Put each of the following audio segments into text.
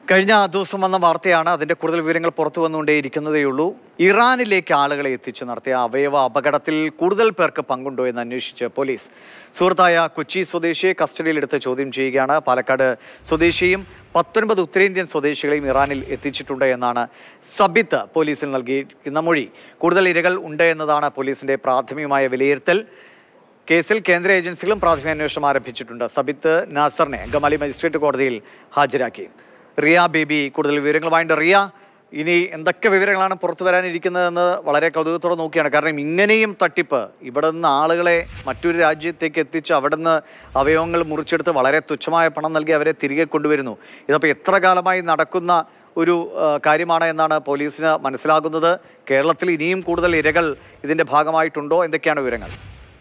കഴിഞ്ഞ ദിവസം വന്ന വാർത്തയാണ് അതിന്റെ കൂടുതൽ വിവരങ്ങൾ പുറത്തു വന്നുകൊണ്ടേയിരിക്കുന്നതേയുള്ളൂ ഇറാനിലേക്ക് ആളുകളെ എത്തിച്ചു നടത്തിയ അവയവ അപകടത്തിൽ കൂടുതൽ പേർക്ക് പങ്കുണ്ടോ എന്ന് അന്വേഷിച്ച് പോലീസ് സുഹൃത്തായ കൊച്ചി സ്വദേശിയെ കസ്റ്റഡിയിലെടുത്ത് ചോദ്യം ചെയ്യുകയാണ് പാലക്കാട് സ്വദേശിയും പത്തൊൻപത് ഉത്തരേന്ത്യൻ സ്വദേശികളെയും ഇറാനിൽ എത്തിച്ചിട്ടുണ്ട് എന്നാണ് സബിത്ത് പോലീസിൽ നൽകിയിരിക്കുന്ന മൊഴി കൂടുതൽ ഇരകൾ ഉണ്ട് എന്നതാണ് പോലീസിന്റെ പ്രാഥമികമായ വിലയിരുത്തൽ കേസിൽ കേന്ദ്ര ഏജൻസികളും പ്രാഥമിക അന്വേഷണം ആരംഭിച്ചിട്ടുണ്ട് സബിത്ത് നാസറിനെ അങ്കമാലി മജിസ്ട്രേറ്റ് കോടതിയിൽ ഹാജരാക്കി റിയ ബേബി കൂടുതൽ വിവരങ്ങളുമായിട്ട് റിയ ഇനി എന്തൊക്കെ വിവരങ്ങളാണ് പുറത്തു വരാനിരിക്കുന്നതെന്ന് വളരെ കൗതുകത്തോടെ നോക്കിയാണ് കാരണം ഇങ്ങനെയും തട്ടിപ്പ് ഇവിടെ നിന്ന് ആളുകളെ മറ്റൊരു രാജ്യത്തേക്ക് എത്തിച്ച് അവിടെ നിന്ന് അവയവങ്ങൾ മുറിച്ചെടുത്ത് വളരെ തുച്ഛമായ പണം നൽകി അവരെ തിരികെ കൊണ്ടുവരുന്നു ഇതപ്പോൾ എത്ര കാലമായി നടക്കുന്ന ഒരു ആ, കാര്യമാണ് എന്നാണ് പോലീസിന് മനസ്സിലാകുന്നത് കേരളത്തിൽ ഇനിയും കൂടുതൽ ഇരകൾ ഇതിന്റെ ഭാഗമായിട്ടുണ്ടോ എന്തൊക്കെയാണ് വിവരങ്ങൾ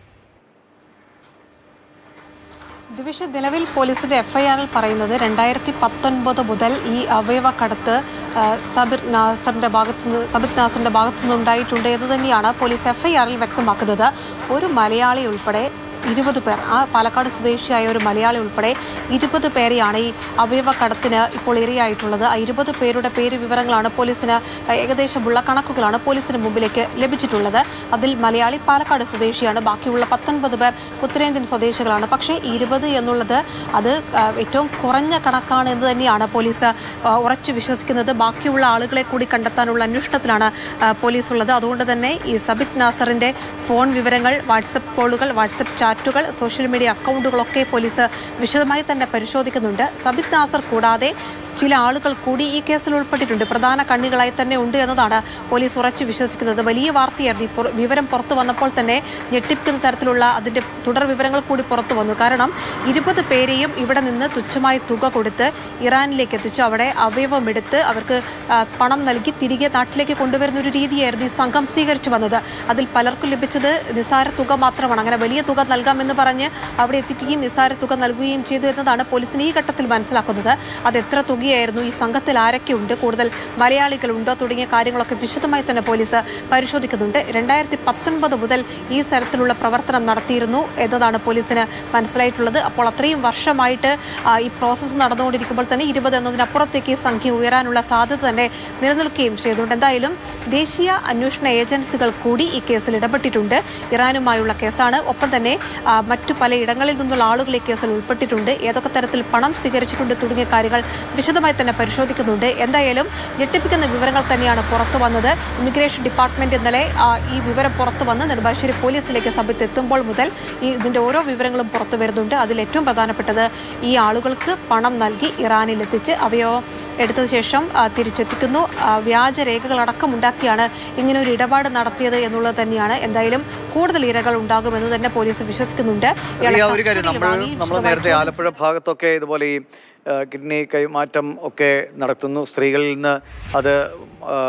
ദിവിഷ നിലവിൽ പോലീസിന്റെ എഫ്ഐആറിൽ പറയുന്നത് രണ്ടായിരത്തി പത്തൊൻപത് മുതൽ ഈ അവയവ കടത്ത് ആ, സബിർ നാസറിന്റെ ഭാഗത്തു നിന്ന് സബിത് നാസറിന്റെ ഭാഗത്തു നിന്ന് ഉണ്ടായിട്ടുണ്ട് എന്ന് തന്നെയാണ് പോലീസ് എഫ്ഐആറിൽ വ്യക്തമാക്കുന്നത് ഒരു മലയാളി ഉൾപ്പെടെ ഇരുപത് പേർ ആ പാലക്കാട് സ്വദേശിയായ ഒരു മലയാളി ഉൾപ്പെടെ ഇരുപത് പേരെയാണ് ഈ അവയവ കടത്തിന് ഇപ്പോൾ ഇരയായിട്ടുള്ളത് ആ ഇരുപത് പേരുടെ പേര് വിവരങ്ങളാണ് പോലീസിന് ഏകദേശമുള്ള കണക്കുകളാണ് പോലീസിന് മുമ്പിലേക്ക് ലഭിച്ചിട്ടുള്ളത് അതിൽ മലയാളി പാലക്കാട് സ്വദേശിയാണ് ബാക്കിയുള്ള പത്തൊൻപത് പേർ ഉത്തരേന്ത്യൻ സ്വദേശികളാണ് പക്ഷേ ഇരുപത് എന്നുള്ളത് അത് ആ, ഏറ്റവും കുറഞ്ഞ കണക്കാണ് എന്ന് തന്നെയാണ് പോലീസ് ആ, ഉറച്ചു വിശ്വസിക്കുന്നത് ബാക്കിയുള്ള ആളുകളെ കൂടി കണ്ടെത്താനുള്ള അന്വേഷണത്തിലാണ് ആ, പോലീസ് ഉള്ളത് അതുകൊണ്ട് തന്നെ ഈ സബിത് നാസറിന്റെ ഫോൺ വിവരങ്ങൾ വാട്സപ്പ് കോളുകൾ വാട്സപ്പ് ചാറ്റുകൾ സോഷ്യൽ മീഡിയ അക്കൗണ്ടുകളൊക്കെ പോലീസ് വിശദമായി തന്നെ പരിശോധിക്കുന്നുണ്ട് സബിത് നാസർ കൂടാതെ ചില ആളുകൾ കൂടി ഈ കേസിൽ ഉൾപ്പെട്ടിട്ടുണ്ട് പ്രധാന കണ്ണികളായി തന്നെ ഉണ്ട് എന്നതാണ് പോലീസ് ഉറച്ചു വിശ്വസിക്കുന്നത് വലിയ വാർത്തയായിരുന്നു ഈ പുറ- വിവരം പുറത്തു വന്നപ്പോൾ തന്നെ ഞെട്ടിപ്പിക്കുന്ന തരത്തിലുള്ള അതിന്റെ തുടർ വിവരങ്ങൾ കൂടി പുറത്തു വന്നു കാരണം ഇരുപത് പേരെയും ഇവിടെ നിന്ന് തുച്ഛമായ തുക കൊടുത്ത് ഇറാനിലേക്ക് എത്തിച്ചു അവിടെ അവയവമെടുത്ത് അവർക്ക് ആ, പണം നൽകി തിരികെ നാട്ടിലേക്ക് കൊണ്ടുവരുന്ന ഒരു രീതിയായിരുന്നു ഈ സംഘം സ്വീകരിച്ചു വന്നത് അതിൽ പലർക്കും ലഭിച്ചത് നിസ്സാര തുക മാത്രമാണ് അങ്ങനെ വലിയ തുക നൽകാമെന്ന് പറഞ്ഞ് അവിടെ എത്തിക്കുകയും നിസ്സാര തുക നൽകുകയും ചെയ്തു എന്നതാണ് പോലീസിന് ഈ ഘട്ടത്തിൽ മനസ്സിലാക്കുന്നത് അത് എത്ര തുകയായിരുന്നു ഈ സംഘത്തിൽ ആരൊക്കെയുണ്ട് കൂടുതൽ മലയാളികളുണ്ടോ തുടങ്ങിയ കാര്യങ്ങളൊക്കെ വിശദമായി തന്നെ പോലീസ് പരിശോധിക്കുന്നുണ്ട് രണ്ടായിരത്തി പത്തൊൻപത് മുതൽ ഈ തരത്തിലുള്ള പ്രവർത്തനം നടത്തിയിരുന്നു എന്നതാണ് പോലീസിന് മനസ്സിലായിട്ടുള്ളത് അപ്പോൾ അത്രയും വർഷമായിട്ട് ആ, ഈ പ്രോസസ്സ് നടന്നുകൊണ്ടിരിക്കുമ്പോൾ തന്നെ ഇരുപത് എന്നതിനപ്പുറത്തേക്ക് ഈ സംഖ്യ ഉയരാനുള്ള സാധ്യത തന്നെ നിലനിൽക്കുകയും ചെയ്തുകൊണ്ട് എന്തായാലും ദേശീയ അന്വേഷണ ഏജൻസികൾ കൂടി ഈ കേസിൽ ഇടപെട്ടിട്ടുണ്ട് ഇറാനുമായുള്ള കേസാണ് ഒപ്പം തന്നെ ആ, മറ്റു പല ഇടങ്ങളിൽ നിന്നുള്ള ആളുകൾ ഈ കേസിൽ ഉൾപ്പെട്ടിട്ടുണ്ട് ഏതൊക്കെ തരത്തിൽ പണം സ്വീകരിച്ചിട്ടുണ്ട് തുടങ്ങിയ കാര്യങ്ങൾ വിശദമായി തന്നെ പരിശോധിക്കുന്നുണ്ട് എന്തായാലും ഞെട്ടിപ്പിക്കുന്ന വിവരങ്ങൾ തന്നെയാണ് പുറത്തു വന്നത് ഇമിഗ്രേഷൻ ഡിപ്പാർട്ട്മെന്റ് ഇന്നലെ ആ, ഈ വിവരം പുറത്തു വന്ന് നെടുമ്പാശ്ശേരി പോലീസിലേക്ക് സഭത്ത് എത്തുമ്പോൾ മുതൽ ഈ ഇതിന്റെ ഓരോ വിവരങ്ങളും പുറത്തു വരുന്നുണ്ട് അതിൽ ഏറ്റവും പ്രധാനപ്പെട്ടത് ഈ ആളുകൾക്ക് പണം നൽകി ഇറാനിൽ എത്തിച്ച് അവയവം എടുത്ത ശേഷം ആ, തിരിച്ചെത്തിക്കുന്നു ആ, വ്യാജ രേഖകളടക്കം ഉണ്ടാക്കിയാണ് ഇങ്ങനെ ഒരു ഇടപാട് നടത്തിയത് എന്നുള്ളത് തന്നെയാണ് എന്തായാലും കൂടുതൽ ഇരകൾ ഉണ്ടാകുമെന്ന് തന്നെ പോലീസ് വിശ്വസിക്കുന്നുണ്ട് ഇയാളെ ഈ ആ ഒരു കാര്യം കസ്റ്റഡിയിൽ നമ്മൾ വാങ്ങി നമ്മൾ വിശദമായി നേരത്തെ ആലപ്പുഴ ഭാഗത്തൊക്കെ ഇതുപോലെ ഈ ആ, കിഡ്നി കൈമാറ്റം ഒക്കെ നടത്തുന്നു സ്ത്രീകളിൽ നിന്ന് അത് ആ,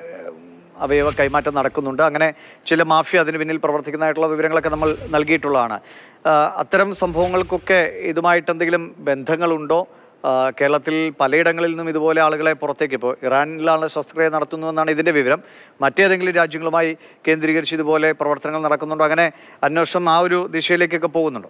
അവയവ കൈമാറ്റം നടക്കുന്നുണ്ട് അങ്ങനെ ചില മാഫിയ അതിന് പിന്നിൽ പ്രവർത്തിക്കുന്നതായിട്ടുള്ള വിവരങ്ങളൊക്കെ നമ്മൾ നൽകിയിട്ടുള്ളതാണ് ആ, അത്തരം സംഭവങ്ങൾക്കൊക്കെ ഇതുമായിട്ട് എന്തെങ്കിലും ബന്ധങ്ങളുണ്ടോ ആ, കേരളത്തിൽ പലയിടങ്ങളിൽ നിന്നും ഇതുപോലെ ആളുകളെ പുറത്തേക്ക് ഇപ്പോൾ ഇറാനിലാണ് ശസ്ത്രക്രിയ നടത്തുന്നുവെന്നാണ് ഇതിന്റെ വിവരം മറ്റേതെങ്കിലും രാജ്യങ്ങളുമായി കേന്ദ്രീകരിച്ച് ഇതുപോലെ പ്രവർത്തനങ്ങൾ നടക്കുന്നുണ്ടോ അങ്ങനെ അന്വേഷണം ആ ഒരു ദിശയിലേക്കൊക്കെ പോകുന്നുണ്ടോ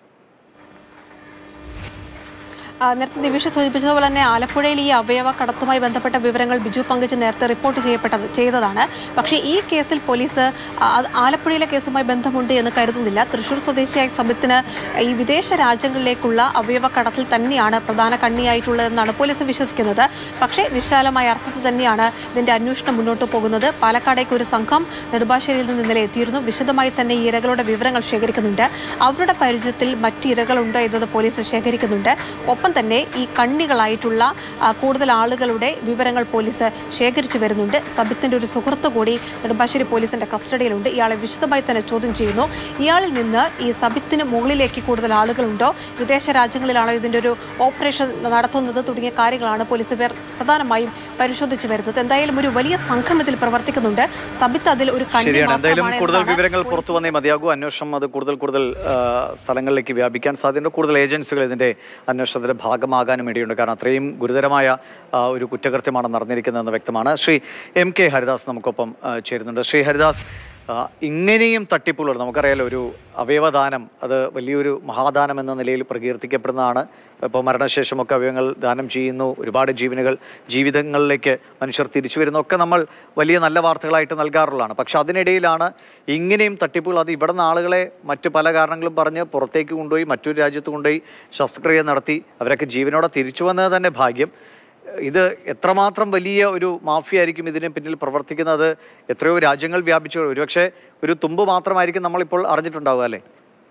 ആ, നേരത്തെ ദിവിഷ സൂചിപ്പിച്ചതുപോലെ തന്നെ ആലപ്പുഴയിൽ ഈ അവയവ കടത്തുമായി ബന്ധപ്പെട്ട വിവരങ്ങൾ ബിജു പങ്കജ് നേരത്തെ റിപ്പോർട്ട് ചെയ്യപ്പെട്ടത് ചെയ്തതാണ് പക്ഷേ ഈ കേസിൽ പോലീസ് ആ, അത് ആലപ്പുഴയിലെ കേസുമായി ബന്ധമുണ്ട് എന്ന് കരുതുന്നില്ല തൃശൂർ സ്വദേശിയായ സബിത്തിന് ഈ വിദേശ രാജ്യങ്ങളിലേക്കുള്ള അവയവ കടത്തിൽ തന്നെയാണ് പ്രധാന കണ്ണിയായിട്ടുള്ളതെന്നാണ് പോലീസ് വിശ്വസിക്കുന്നത് പക്ഷേ വിശാലമായ അർത്ഥത്തിൽ തന്നെയാണ് ഇതിന്റെ അന്വേഷണം മുന്നോട്ട് പോകുന്നത് പാലക്കാടേക്ക് ഒരു സംഘം നെടുമ്പാശ്ശേരിയിൽ നിന്ന് ഇന്നലെ എത്തിയിരുന്നു വിശദമായി തന്നെ ഈ ഇരകളുടെ വിവരങ്ങൾ ശേഖരിക്കുന്നുണ്ട് അവരുടെ പരിചയത്തിൽ മറ്റ് ഇരകളുണ്ടോ എന്നത് പോലീസ് ശേഖരിക്കുന്നുണ്ട് ഒപ്പം തന്നെ ഈ കണ്ണികളായിട്ടുള്ള ആ, കൂടുതൽ ആളുകളുടെ വിവരങ്ങൾ പോലീസ് ശേഖരിച്ചു വരുന്നുണ്ട് സബിത്തിന്റെ ഒരു സുഹൃത്ത് കൂടി നെടുമ്പാശ്ശേരി പോലീസിന്റെ കസ്റ്റഡിയിലുണ്ട് ഇയാളെ വിശദമായി തന്നെ ചോദ്യം ചെയ്യുന്നു ഇയാളിൽ നിന്ന് ഈ സബിത്തിന് മുകളിലേക്ക് കൂടുതൽ ആളുകളുണ്ടോ വിദേശ രാജ്യങ്ങളിലാണോ ഇതിന്റെ ഒരു ഓപ്പറേഷൻ നടത്തുന്നത് തുടങ്ങിയ കാര്യങ്ങളാണ് പോലീസ് പേർ പ്രധാനമായും പരിശോധിച്ചു വരുന്നത് എന്തായാലും ഒരു വലിയ സംഘം ഇതിൽ പ്രവർത്തിക്കുന്നുണ്ട് സബിത്ത് അതിൽ ഒരു കണ്ണി ശരിയാണ് എന്തായാലും മാത്രമാണ് കൂടുതൽ എന്നതാണ് വിവരങ്ങൾ പോലീസ് പുറത്തു വന്നേ മതിയാകൂ അന്വേഷണം അത് കൂടുതൽ കൂടുതൽ ആ, സ്ഥലങ്ങളിലേക്ക് വ്യാപിക്കാൻ സാധ്യതയുണ്ട് കൂടുതൽ ഏജൻസികൾ ഇതിന്റെ അന്വേഷണത്തിന്റെ ഭാഗമാകാനും ഇടയുണ്ട് കാരണം അത്രയും ഗുരുതരമായ ആ, ഒരു കുറ്റകൃത്യമാണ് നടന്നിരിക്കുന്നതെന്ന് വ്യക്തമാണ് ശ്രീ എം കെ ഹരിദാസ് നമുക്കൊപ്പം ആ, ചേരുന്നുണ്ട് ശ്രീ ഹരിദാസ് ആ, ഇങ്ങനെയും തട്ടിപ്പുകൾ നമുക്കറിയാലോ ഒരു അവയവദാനം അത് വലിയൊരു മഹാദാനം എന്ന നിലയിൽ പ്രകീർത്തിക്കപ്പെടുന്നതാണ് ഇപ്പോൾ മരണശേഷമൊക്കെ അവയവങ്ങൾ ദാനം ചെയ്യുന്നു ഒരുപാട് ജീവനുകൾ ജീവിതങ്ങളിലേക്ക് മനുഷ്യർ തിരിച്ചു വരുന്നു ഒക്കെ നമ്മൾ വലിയ നല്ല വാർത്തകളായിട്ട് നൽകാറുള്ളതാണ് പക്ഷെ അതിനിടയിലാണ് ഇങ്ങനെയും തട്ടിപ്പുകൾ അത് ഇവിടെ നിന്ന് ആളുകളെ മറ്റു പല കാരണങ്ങളും പറഞ്ഞ് പുറത്തേക്ക് കൊണ്ടുപോയി മറ്റൊരു രാജ്യത്ത് കൊണ്ടുപോയി ശസ്ത്രക്രിയ നടത്തി അവരൊക്കെ ജീവനോടെ തിരിച്ചു വന്നത് തന്നെ ഭാഗ്യം ഇത് എത്രമാത്രം വലിയ ഒരു മാഫിയ ആയിരിക്കും ഇതിന് പിന്നിൽ പ്രവർത്തിക്കുന്നത് എത്രയോ രാജ്യങ്ങൾ വ്യാപിച്ചു ഒരുപക്ഷെ ഒരു തുമ്പ് മാത്രമായിരിക്കും നമ്മളിപ്പോൾ അറിഞ്ഞിട്ടുണ്ടാവുക അല്ലേ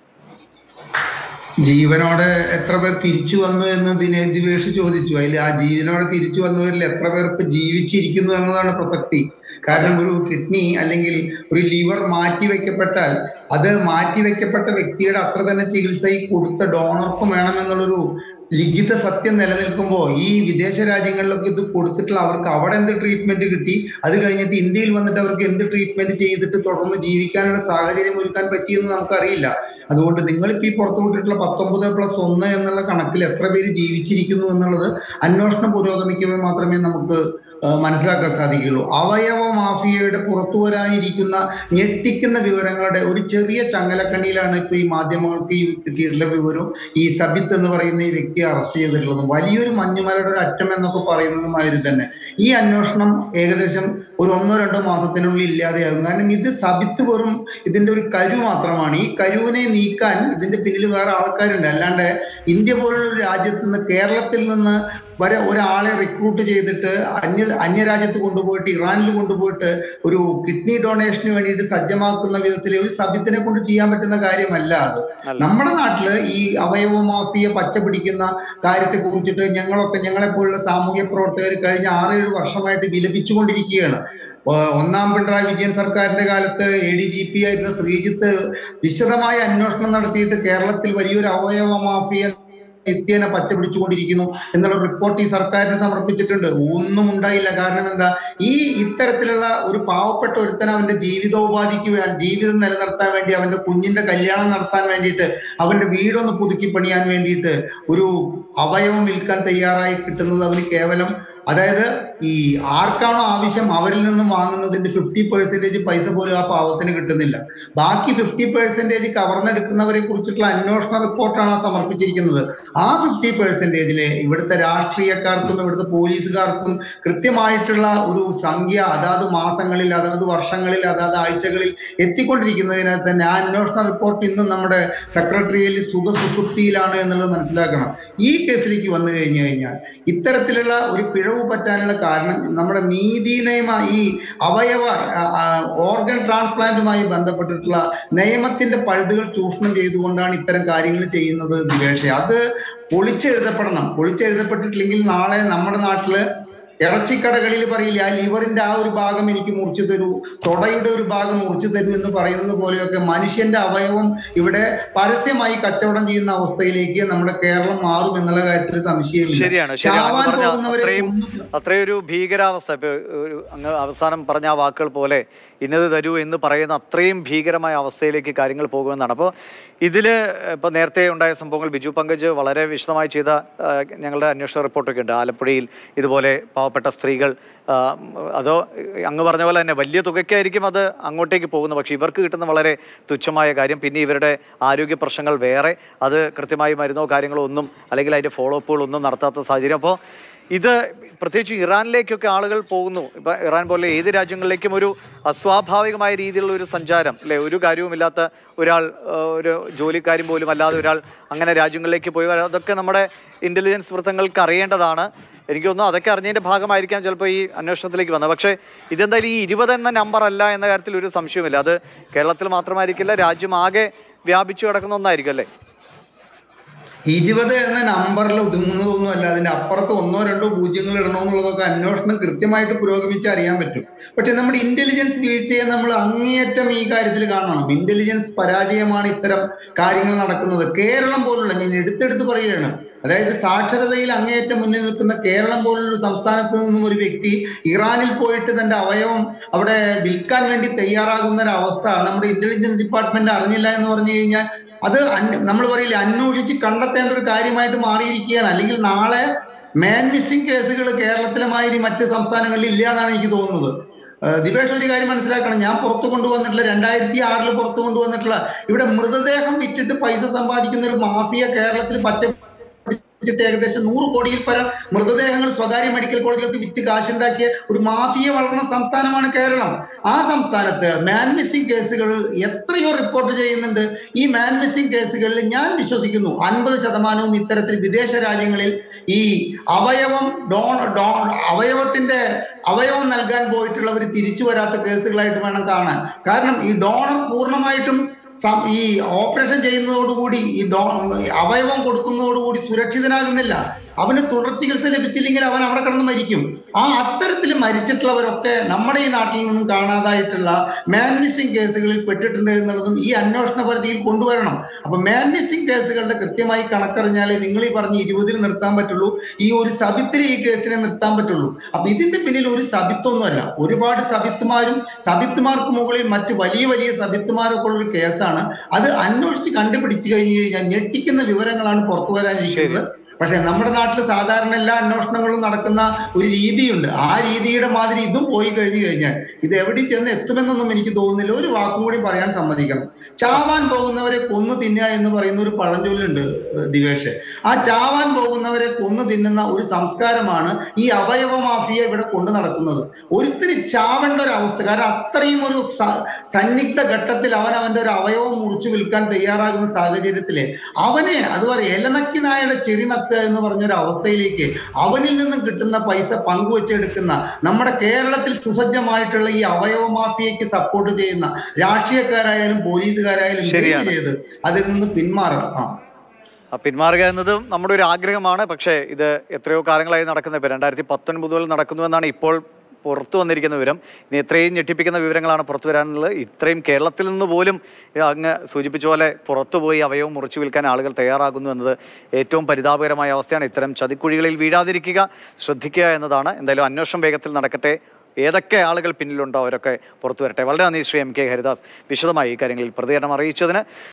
ജീവനോടെ എത്ര പേർ തിരിച്ചു വന്നു എന്ന് ദിനേ ദിവേഷ് ചോദിച്ചു അതിൽ ആ ജീവനോടെ തിരിച്ചു വന്നവരിൽ എത്ര പേർ ഇപ്പൊ ജീവിച്ചിരിക്കുന്നു എന്നതാണ് പ്രസക്തി കാരണം ഒരു കിഡ്നി അല്ലെങ്കിൽ ഒരു ലിവർ മാറ്റി വെക്കപ്പെട്ടാൽ അത് മാറ്റി വെക്കപ്പെട്ട വ്യക്തിയുടെ അത്ര തന്നെ ചികിത്സ ഈ കൊടുത്ത ഡോണർക്കും വേണമെന്നുള്ളൊരു ലിഖിത സത്യം നിലനിൽക്കുമ്പോൾ ഈ വിദേശ രാജ്യങ്ങളിലൊക്കെ ഇത് കൊടുത്തിട്ടുള്ള അവർക്ക് അവിടെ എന്ത് ട്രീറ്റ്മെന്റ് കിട്ടി അത് കഴിഞ്ഞിട്ട് ഇന്ത്യയിൽ വന്നിട്ട് അവർക്ക് എന്ത് ട്രീറ്റ്മെന്റ് ചെയ്തിട്ട് തുടർന്ന് ജീവിക്കാനുള്ള സാഹചര്യം ഒരുക്കാൻ പറ്റിയെന്ന് നമുക്കറിയില്ല അതുകൊണ്ട് നിങ്ങളിപ്പോ ഈ പുറത്തു വിട്ടിട്ടുള്ള പത്തൊമ്പത് പ്ലസ് ഒന്ന് എന്നുള്ള കണക്കിൽ എത്ര പേര് ജീവിച്ചിരിക്കുന്നു എന്നുള്ളത് അന്വേഷണം പുരോഗമിക്കുമ്പോൾ മാത്രമേ നമുക്ക് ആ, മനസ്സിലാക്കാൻ സാധിക്കുകയുള്ളൂ അവയവ മാഫിയയുടെ പുറത്തു വരാനിരിക്കുന്ന ഞെട്ടിക്കുന്ന വിവരങ്ങളുടെ ഒരു ചെറിയ ചങ്ങലക്കണ്ണിയിലാണ് ഇപ്പൊ ഈ മാധ്യമങ്ങൾക്ക് ഈ കിട്ടിയിട്ടുള്ള വിവരവും ഈ സബിത്ത് എന്ന് പറയുന്ന ഈ വ്യക്തിയെ അറസ്റ്റ് ചെയ്തിട്ടുള്ളതും വലിയൊരു മഞ്ഞുമലയുടെ ഒരു അറ്റം എന്നൊക്കെ പറയുന്നതുമാതിരി തന്നെ ഈ അന്വേഷണം ഏകദേശം ഒരു ഒന്നോ രണ്ടോ മാസത്തിനുള്ളിൽ ഇല്ലാതെയാകും കാരണം ഇത് സബിത്ത് വെറും ഇതിന്റെ ഒരു കരു മാത്രമാണ് ഈ കരുവിനെ നീക്കാൻ ഇതിന്റെ പിന്നിൽ വേറെ ആൾക്കാരുണ്ട് അല്ലാണ്ട് ഇന്ത്യ പോലുള്ള ഒരു രാജ്യത്ത് നിന്ന് കേരളത്തിൽ നിന്ന് വരെ ഒരാളെ റിക്രൂട്ട് ചെയ്തിട്ട് അന്യ അന്യരാജ്യത്ത് കൊണ്ടുപോയിട്ട് ഇറാനിൽ കൊണ്ടുപോയിട്ട് ഒരു കിഡ്നി ഡൊണേഷന് വേണ്ടിയിട്ട് സജ്ജമാക്കുന്ന വിധത്തിൽ ഒരു സബിത്തിനെ കൊണ്ട് ചെയ്യാൻ പറ്റുന്ന കാര്യമല്ല അത് അല്ല. നമ്മുടെ നാട്ടില് ഈ അവയവ മാഫിയ പച്ച പിടിക്കുന്ന കാര്യത്തെ കുറിച്ചിട്ട് ഞങ്ങളൊക്കെ ഞങ്ങളെ പോലുള്ള സാമൂഹ്യ പ്രവർത്തകർ കഴിഞ്ഞ ആറേഴ് വർഷമായിട്ട് വിലപിച്ചുകൊണ്ടിരിക്കുകയാണ് ഏർ ഒന്നാം പിണറായി വിജയൻ സർക്കാരിന്റെ കാലത്ത് എ ഡി ജി പി ആയിരുന്ന ശ്രീജിത്ത് വിശദമായ അന്വേഷണം നടത്തിയിട്ട് കേരളത്തിൽ വലിയൊരു അവയവ മാഫിയ നിത്യേന പച്ച പിടിച്ചുകൊണ്ടിരിക്കുന്നു എന്നുള്ള റിപ്പോർട്ട് ഈ സർക്കാരിന് സമർപ്പിച്ചിട്ടുണ്ട് ഒന്നും ഉണ്ടായില്ല കാരണം എന്താ ഈ ഇത്തരത്തിലുള്ള ഒരു പാവപ്പെട്ട ഒരുത്തൻ അവന്റെ ജീവിതോപാധിക്ക് വേ- ജീവിതം നിലനിർത്താൻ വേണ്ടി അവന്റെ കുഞ്ഞിന്റെ കല്യാണം നടത്താൻ വേണ്ടിയിട്ട് അവന്റെ വീടൊന്ന് പുതുക്കി പണിയാൻ വേണ്ടിയിട്ട് ഒരു അവയവം വിൽക്കാൻ തയ്യാറായി കിട്ടുന്നത് അവന് കേവലം അതായത് ഈ ആർക്കാണോ ആവശ്യം അവരിൽ നിന്നും വാങ്ങുന്നതിന്റെ ഫിഫ്റ്റി പെർസെന്റേജ് പൈസ പോലും ആ പാവത്തിന് കിട്ടുന്നില്ല ബാക്കി ഫിഫ്റ്റി പെർസെന്റേജ് കവർന്നെടുക്കുന്നവരെ കുറിച്ചിട്ടുള്ള അന്വേഷണ റിപ്പോർട്ടാണ് ആ സമർപ്പിച്ചിരിക്കുന്നത് ആ ഫിഫ്റ്റി പെർസെന്റേജില് ഇവിടുത്തെ രാഷ്ട്രീയക്കാർക്കും ഇവിടുത്തെ പോലീസുകാർക്കും കൃത്യമായിട്ടുള്ള ഒരു സംഖ്യ അതാത് മാസങ്ങളിൽ അതാത് വർഷങ്ങളിൽ അതാത് ആഴ്ചകളിൽ എത്തിക്കൊണ്ടിരിക്കുന്നതിനാൽ തന്നെ ആ അന്വേഷണ റിപ്പോർട്ട് ഇന്ന് നമ്മുടെ സെക്രട്ടറിയിൽ സുഖസുഷുപ്തിയിലാണ് എന്നുള്ളത് മനസ്സിലാക്കണം ഈ കേസിലേക്ക് വന്നു കഴിഞ്ഞു കഴിഞ്ഞാൽ ഇത്തരത്തിലുള്ള ഒരു പിഴവ് പറ്റാനുള്ള കാരണം നമ്മുടെ നീതി നിയമ ഈ അവയവ ഓർഗൻ ട്രാൻസ്പ്ലാന്റുമായി ബന്ധപ്പെട്ടിട്ടുള്ള നിയമത്തിന്റെ പഴുതുകൾ ചൂഷണം ചെയ്തുകൊണ്ടാണ് ഇത്തരം കാര്യങ്ങൾ ചെയ്യുന്നത് ദിവേഷ അത് പൊളിച്ചെഴുതപ്പെടണം പൊളിച്ചെഴുതപ്പെട്ടിട്ടില്ലെങ്കിൽ നാളെ നമ്മുടെ നാട്ടില് ഇറച്ചിക്കടകളിൽ പറയില്ല ആ ലിവറിന്റെ ആ ഒരു ഭാഗം എനിക്ക് മുറിച്ചു തരൂ തൊടയുടെ ഒരു ഭാഗം മുറിച്ചു തരൂ എന്ന് പറയുന്നത് പോലെയൊക്കെ മനുഷ്യന്റെ അവയവം ഇവിടെ പരസ്യമായി കച്ചവടം ചെയ്യുന്ന അവസ്ഥയിലേക്ക് നമ്മുടെ കേരളം മാറും എന്നുള്ള കാര്യത്തിൽ സംശയമില്ല ശരിയാണ് ശരിയാണ് അങ്ങ് ചാവാൻ പറഞ്ഞ പോകുന്നവരെ അത്രയും കൊന്നു അത്രയൊരു ഭീകരാവസ്ഥ ഇപ്പൊ ഒരു അങ്ങ് അവസാനം പറഞ്ഞ ആ വാക്കുകൾ പോലെ ഇന്നത് തരൂ എന്ന് പറയുന്ന അത്രയും ഭീകരമായ അവസ്ഥയിലേക്ക് കാര്യങ്ങൾ പോകുമെന്നാണ് അപ്പോൾ ഇതിൽ ഇപ്പോൾ നേരത്തെ ഉണ്ടായ സംഭവങ്ങൾ ബിജു പങ്കജ് വളരെ വിശദമായി ചെയ്ത ആ, ഞങ്ങളുടെ അന്വേഷണ റിപ്പോർട്ടൊക്കെ ഉണ്ട് ആലപ്പുഴയിൽ ഇതുപോലെ പാവപ്പെട്ട സ്ത്രീകൾ ആ, അതോ അങ്ങ് പറഞ്ഞ പോലെ തന്നെ വലിയ തുകയ്ക്കായിരിക്കും അത് അങ്ങോട്ടേക്ക് പോകുന്നത് പക്ഷേ ഇവർക്ക് കിട്ടുന്ന വളരെ തുച്ഛമായ കാര്യം പിന്നെ ഇവരുടെ ആരോഗ്യ പ്രശ്നങ്ങൾ വേറെ അത് കൃത്യമായി മരുന്നോ കാര്യങ്ങളോ ഒന്നും അല്ലെങ്കിൽ അതിൻ്റെ ഫോളോ അപ്പുകളൊന്നും നടത്താത്ത സാഹചര്യം അപ്പോൾ ഇത് പ്രത്യേകിച്ച് ഇറാനിലേക്കൊക്കെ ആളുകൾ പോകുന്നു ഇപ്പം ഇറാൻ പോലെ ഏത് രാജ്യങ്ങളിലേക്കും ഒരു അസ്വാഭാവികമായ രീതിയിലുള്ള ഒരു സഞ്ചാരം അല്ലെ ഒരു കാര്യവുമില്ലാത്ത ഒരാൾ ആ, ഒരു ജോലിക്കാരും പോലും അല്ലാതെ ഒരാൾ അങ്ങനെ രാജ്യങ്ങളിലേക്ക് പോയി വരാ- അതൊക്കെ നമ്മുടെ ഇൻ്റലിജൻസ് വൃത്തങ്ങൾക്ക് അറിയേണ്ടതാണ് എനിക്ക് തോന്നുന്നു അതൊക്കെ അറിഞ്ഞതിൻ്റെ ഭാഗമായിരിക്കാം ചിലപ്പോൾ ഈ അന്വേഷണത്തിലേക്ക് വന്നത് പക്ഷേ ഇതെന്തായാലും ഈ ഇരുപത് എന്ന നമ്പർ അല്ല എന്ന കാര്യത്തിൽ ഒരു സംശയവുമില്ല അത് കേരളത്തിൽ മാത്രമായിരിക്കില്ല രാജ്യം ആകെ വ്യാപിച്ചു കിടക്കുന്ന ഒന്നായിരിക്കും അല്ലേ ഇരുപത് എന്ന നമ്പറിൽ ഒതുങ്ങുന്നതൊന്നും അല്ല അതിന്റെ അപ്പുറത്ത് ഒന്നോ രണ്ടോ പൂജ്യങ്ങൾ ഇടണോ എന്നുള്ളതൊക്കെ അന്വേഷണം കൃത്യമായിട്ട് പുരോഗമിച്ച് അറിയാൻ പറ്റും പക്ഷെ നമ്മുടെ ഇന്റലിജൻസ് വീഴ്ചയെ നമ്മൾ അങ്ങേയറ്റം ഈ കാര്യത്തിൽ കാണണം ഇന്റലിജൻസ് പരാജയമാണ് ഇത്തരം കാര്യങ്ങൾ നടക്കുന്നത് കേരളം പോലുള്ള ഞാൻ എടുത്തെടുത്ത് പറയുകയാണ് അതായത് സാക്ഷരതയിൽ അങ്ങേയറ്റം മുന്നിൽ നിൽക്കുന്ന കേരളം പോലുള്ള ഒരു സംസ്ഥാനത്ത് നിന്നും ഒരു വ്യക്തി ഇറാനിൽ പോയിട്ട് തന്റെ അവയവം അവിടെ വിൽക്കാൻ വേണ്ടി തയ്യാറാകുന്ന ഒരു അവസ്ഥ നമ്മുടെ ഇന്റലിജൻസ് ഡിപ്പാർട്ട്മെന്റ് അറിഞ്ഞില്ല എന്ന് പറഞ്ഞു കഴിഞ്ഞാൽ അത് നമ്മൾ പറയില്ലേ അന്വേഷിച്ച് കണ്ടെത്തേണ്ട ഒരു കാര്യമായിട്ട് മാറിയിരിക്കുകയാണ് അല്ലെങ്കിൽ നാളെ മാൻ മിസ്സിംഗ് കേസുകൾ കേരളത്തിലെ മാതിരി മറ്റ് സംസ്ഥാനങ്ങളിൽ ഇല്ല എന്നാണ് എനിക്ക് തോന്നുന്നത് ഏഹ് ദിവേഷ് ഒരു കാര്യം മനസ്സിലാക്കണം ഞാൻ പുറത്തു കൊണ്ടുവന്നിട്ടുള്ള രണ്ടായിരത്തി ആറിൽ പുറത്തു കൊണ്ടുവന്നിട്ടുള്ള ഇവിടെ മൃതദേഹം വിറ്റിട്ട് പൈസ സമ്പാദിക്കുന്ന ഒരു മാഫിയ കേരളത്തിൽ പച്ച പിടിച്ചിട്ട് ഏകദേശം നൂറ് കോടിയിൽ പരം മൃതദേഹങ്ങൾ സ്വകാര്യ മെഡിക്കൽ കോളേജുകൾക്ക് വിറ്റ് കാശുണ്ടാക്കിയ ഒരു മാഫിയ വളർന്ന സംസ്ഥാനമാണ് കേരളം ആ സംസ്ഥാനത്ത് മാൻ മിസ്സിംഗ് കേസുകൾ എത്രയോ റിപ്പോർട്ട് ചെയ്യുന്നുണ്ട് ഈ മാൻ മിസ്സിംഗ് കേസുകളിൽ ഞാൻ വിശ്വസിക്കുന്നു അൻപത് ശതമാനവും ഇത്തരത്തിൽ വിദേശ രാജ്യങ്ങളിൽ ഈ അവയവം ഡോൺ ഡോൺ അവയവത്തിന്റെ അവയവം നൽകാൻ പോയിട്ടുള്ളവർ തിരിച്ചു വരാത്ത കേസുകളായിട്ട് വേണം കാണാൻ കാരണം ഈ ഡോണർ പൂർണ്ണമായിട്ടും സം- ഈ ഓപ്പറേഷൻ ചെയ്യുന്നതോടുകൂടി ഈ ഡോ അവയവം കൊടുക്കുന്നതോടുകൂടി സുരക്ഷിതനാകുന്നില്ല അവന് തുടർ ചികിത്സ ലഭിച്ചില്ലെങ്കിൽ അവൻ അവിടെ കിടന്ന് മരിക്കും ആ അത്തരത്തിൽ മരിച്ചിട്ടുള്ളവരൊക്കെ നമ്മുടെ ഈ നാട്ടിൽ നിന്നും കാണാതായിട്ടുള്ള മാൻ മിസ്സിംഗ് കേസുകളിൽ പെട്ടിട്ടുണ്ട് എന്നുള്ളതും ഈ അന്വേഷണ പരിധിയിൽ കൊണ്ടുവരണം അപ്പൊ മാൻ മിസ്സിംഗ് കേസുകളുടെ കൃത്യമായി കണക്കറിഞ്ഞാലേ നിങ്ങൾ ഈ പറഞ്ഞ ഇരുപതിൽ നിർത്താൻ പറ്റുള്ളൂ ഈ ഒരു സബിത്തിൽ ഈ കേസിനെ നിർത്താൻ പറ്റുള്ളൂ അപ്പൊ ഇതിന്റെ പിന്നിൽ ഒരു സബിത്തൊന്നുമല്ല ഒരുപാട് സബിത്തുമാരും സബിത്തുമാർക്ക് മുകളിൽ മറ്റ് വലിയ വലിയ സബിത്തുമാരൊക്കെ ഉള്ള ഒരു കേസാണ് അത് അന്വേഷിച്ച് കണ്ടുപിടിച്ചു കഴിഞ്ഞു കഴിഞ്ഞാൽ ഞെട്ടിക്കുന്ന വിവരങ്ങളാണ് പുറത്തു വരാനിരിക്കുന്നത് പക്ഷെ നമ്മുടെ നാട്ടിൽ സാധാരണ എല്ലാ അന്വേഷണങ്ങളും നടക്കുന്ന ഒരു രീതിയുണ്ട് ആ രീതിയുടെ മാതിരി ഇതും പോയി കഴിഞ്ഞു കഴിഞ്ഞാൽ ഇത് എവിടെ ചെന്ന് എത്തുമെന്നൊന്നും എനിക്ക് തോന്നുന്നില്ല ഒരു വാക്കും കൂടി പറയാൻ സമ്മതിക്കണം ചാവാൻ പോകുന്നവരെ കൊന്നു തിന്നുക എന്ന് പറയുന്ന ഒരു പഴഞ്ചൊല്ലുണ്ട് ഏഹ് ദിവേഷ് ആ ചാവാൻ പോകുന്നവരെ കൊന്നു തിന്നുന്ന ഒരു സംസ്കാരമാണ് ഈ അവയവ മാഫിയ ഇവിടെ കൊണ്ടു നടക്കുന്നത് ഒരുത്തിന് ചാവേണ്ട ഒരു അവസ്ഥ കാരണം അത്രയും ഒരു സ- സന്നിഗ്ധ ഘട്ടത്തിൽ അവൻ അവന്റെ ഒരു അവയവം മുറിച്ചു വിൽക്കാൻ തയ്യാറാകുന്ന സാഹചര്യത്തില് അവനെ അത് പറയാം എലനക്കി നായയുടെ ചെറി നക്കുക എന്ന് പറഞ്ഞൊരു അവസ്ഥയിലേക്ക് അവനിൽ നിന്നും കിട്ടുന്ന പൈസ പങ്കുവെച്ചെടുക്കുന്ന നമ്മുടെ കേരളത്തിൽ സുസജ്ജമായിട്ടുള്ള ഈ അവയവ മാഫിയയ്ക്ക് സപ്പോർട്ട് ചെയ്യുന്ന രാഷ്ട്രീയക്കാരായാലും പോലീസുകാരായാലും ദയവ് ശരിയാണ്. ചെയ്ത് അതിൽ നിന്ന് പിന്മാറണം ആ ആ, പിന്മാറുക എന്നതും നമ്മുടെ ഒരു ആഗ്രഹമാണ് പക്ഷേ ഇത് എത്രയോ കാലങ്ങളായി നടക്കുന്ന ഇപ്പം രണ്ടായിരത്തി പത്തൊൻപത് മുതൽ നടക്കുന്നുവെന്നാണ് ഇപ്പോൾ പുറത്തു വന്നിരിക്കുന്ന വിവരം ഇനി എത്രയും ഞെട്ടിപ്പിക്കുന്ന വിവരങ്ങളാണ് പുറത്തു വരാനുള്ളത് ഇത്രയും കേരളത്തിൽ നിന്ന് പോലും ഇത് അങ്ങ് സൂചിപ്പിച്ച പോലെ പുറത്തുപോയി അവയവം മുറിച്ചു വിൽക്കാൻ ആളുകൾ തയ്യാറാകുന്നു എന്നത് ഏറ്റവും പരിതാപകരമായ അവസ്ഥയാണ് ഇത്തരം ചതിക്കുഴികളിൽ വീഴാതിരിക്കുക ശ്രദ്ധിക്കുക എന്നതാണ് എന്തായാലും അന്വേഷണം വേഗത്തിൽ നടക്കട്ടെ ഏതൊക്കെ ആളുകൾ പിന്നിലുണ്ടോ അവരൊക്കെ പുറത്തു വരട്ടെ വളരെ നന്ദി ശ്രീ എം കെ ഹരിദാസ് വിശദമായി ഈ കാര്യങ്ങളിൽ പ്രതികരണം അറിയിച്ചതിന്